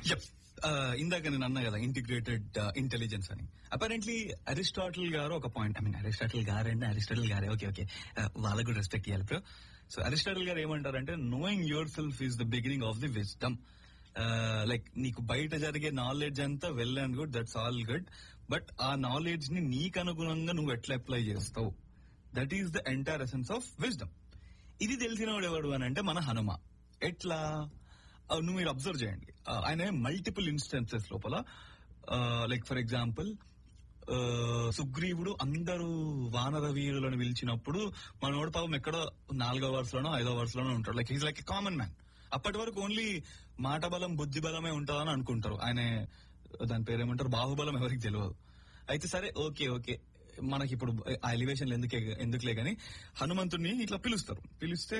Yep. Uh, ఇందాక నేను అన్నా కదా ఇంటిగ్రేటెడ్ ఇంటెలిజెన్స్ అని అపరెంట్లీ అరిస్టాటిల్ గారు ఒక పాయింట్ ఐ మీన్ అరిస్టాటిల్ గారు అంటే అరిస్టాటిల్ గారే ఓకే ఓకే వాళ్ళకు కూడా రెస్పెక్ట్ ఇవ్వాలి బ్రో సో అరిస్టాటిల్ గారు ఏమంటారంటే knowing yourself is the beginning of the wisdom like నీకు బయట జరిగే నాలెడ్జ్ అంతా well and good that's all good but ఆ నాలెడ్జ్ ని నీకు అనుగుణంగా నువ్వు ఎట్లా అప్లై చేస్తావు that is the entire essence of wisdom ఇది తెలిసినవాడు ఎవడు అని అంటే మన హనుమ ఎట్లా ఆ, నువ్వు మీరు అబ్జర్వ్ చేయండి ఆ, ఆయన మల్టిపుల్ ఇన్స్టెన్సెస్ లోపల లైక్ ఫర్ ఎగ్జాంపుల్ సుగ్రీవుడు అందరూ వానర వీరులను పిలిచినప్పుడు మనోడు పాపం ఎక్కడో నాలుగో వరుసలోనో ఐదో వరుసలోనో ఉంటాడు like he's like a common man అప్పటి వరకు ఓన్లీ మాట బలం బుద్ధి బలమే ఉంటుందని అనుకుంటారు ఆయన దాని పేరు ఏమంటారు బాహుబలం ఎవరికి తెలియదు అయితే సరే ఓకే ఓకే మనకి ఇప్పుడు ఆ ఎలివేషన్ ఎందుకే ఎందుకులే గాని హనుమంతుడిని ఇట్లా పిలుస్తారు పిలిస్తే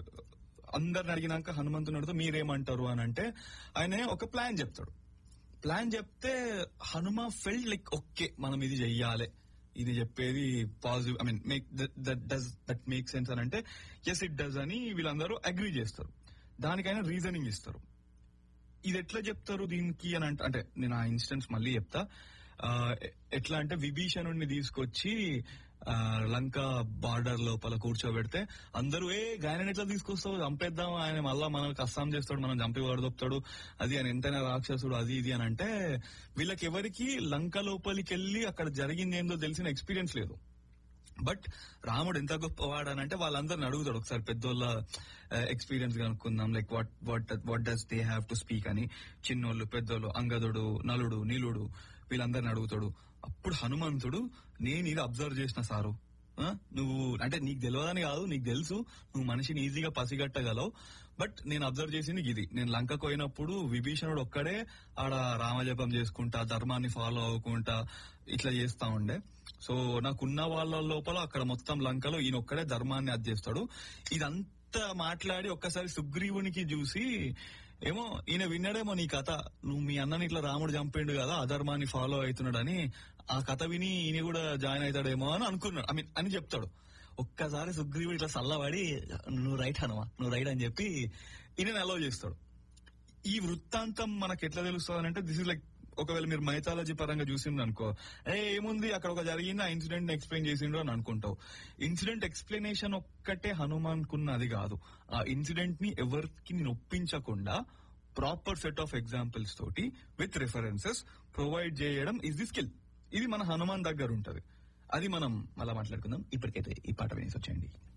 అందరిని అడిగినాక హనుమంతుని అడిగితే మీరేమంటారు అని అంటే ఆయన ఒక ప్లాన్ చెప్తాడు ప్లాన్ చెప్తే హనుమ ఫెల్ట్ లైక్ ఓకే మనం ఇది చెయ్యాలి ఇది చెప్పేది positive I mean make that does that make sense అని అంటే ఎస్ ఇట్ డస్ అని వీళ్ళందరూ అగ్రీ చేస్తారు దానికైనా రీజనింగ్ ఇస్తారు ఇది ఎట్లా చెప్తారు దీనికి అని అంటే అంటే నేను ఆ ఇన్స్టెన్స్ మళ్ళీ చెప్తా ఆ, ఎ- ఎట్లా అంటే విభీషణుడిని తీసుకొచ్చి ఆ, లంక బార్డర్ లోపల కూర్చోబెడితే అందరూ ఏ గాయన ఎట్లా తీసుకొస్తావు చంపేద్దాం ఆయన మళ్ళా మనల్ని కష్టం చేస్తాడు మనం చంపి వాడదొప్తాడు అది ఆయన ఎంతైనా రాక్షసుడు అది ఇది అని అంటే వీళ్ళకి ఎవరికి లంక లోపలికి వెళ్ళి అక్కడ జరిగింది ఏందో తెలిసిన ఎక్స్పీరియన్స్ లేదు బట్ రాముడు ఎంత గొప్పవాడు అని అంటే వాళ్ళందరిని అడుగుతాడు ఒకసారి పెద్దోళ్ళ ఎక్స్పీరియన్స్ కనుక్కుందాం like what what what does they have to speak అని చిన్నోళ్ళు పెద్దోళ్ళు అంగదుడు నలుడు నీలుడు వీళ్ళందరిని అడుగుతాడు అప్పుడు హనుమంతుడు నేను ఇది అబ్జర్వ్ చేసిన సారు ఆ, నువ్వు అంటే నీకు తెలియదని కాదు నీకు తెలుసు నువ్వు మనిషిని ఈజీగా పసిగట్టగలవు బట్ నేను అబ్జర్వ్ చేసింది ఇది నేను లంకకు పోయినప్పుడు విభీషణుడు ఒక్కడే ఆడ రామజపం చేసుకుంటా ధర్మాన్ని ఫాలో అవ్వకుంటా ఇట్లా చేస్తా ఉండే సో నాకున్న వాళ్ళ లోపల అక్కడ మొత్తం లంకలో ఈయన ఒక్కడే ధర్మాన్ని అది చేస్తాడు ఇదంతా మాట్లాడి ఒక్కసారి సుగ్రీవునికి చూసి ఏమో ఈయన విన్నాడేమో నీ కథ నువ్వు మీ అన్నని ఇట్లా రాముడు చంపిండు కదా అధర్మాన్ని ఫాలో అవుతున్నాడని ఆ కథ విని ఈయన కూడా జాయిన్ అవుతాడేమో అని అనుకున్నాడు ఐ మీన్ అని చెప్తాడు ఒక్కసారి సుగ్రీవుడు ఇట్లా చల్లబడి నువ్వు రైట్ అనమా నువ్వు రైట్ అని చెప్పి ఈయన అలౌ చేస్తాడు ఈ వృత్తాంతం మనకు ఎట్లా తెలుస్తుంది అంటే దిస్ ఇస్ లైక్ ఒకవేళ మీరు మైథాలజీ పరంగా చూసిండు అనుకో ఏ ఏముంది అక్కడ ఒక జరిగింది ఆ ఇన్సిడెంట్ ఎక్స్ప్లెయిన్ చేసిండు అని అనుకుంటావు ఇన్సిడెంట్ ఎక్స్ప్లెనేషన్ ఒక్కటే హనుమాన్కున్నది కాదు ఆ ఇన్సిడెంట్ ని ఎవరికి నొప్పించకుండా ప్రాపర్ సెట్ ఆఫ్ ఎగ్జాంపుల్స్ తోటి విత్ రిఫరెన్సెస్ ప్రొవైడ్ చేయడం ఇస్ ది స్కిల్ ఇది మన హనుమాన్ దగ్గర ఉంటది అది మనం మళ్ళా మాట్లాడుకుందాం ఇప్పటికైతే ఈ పాట వినేసి వచ్చేయండి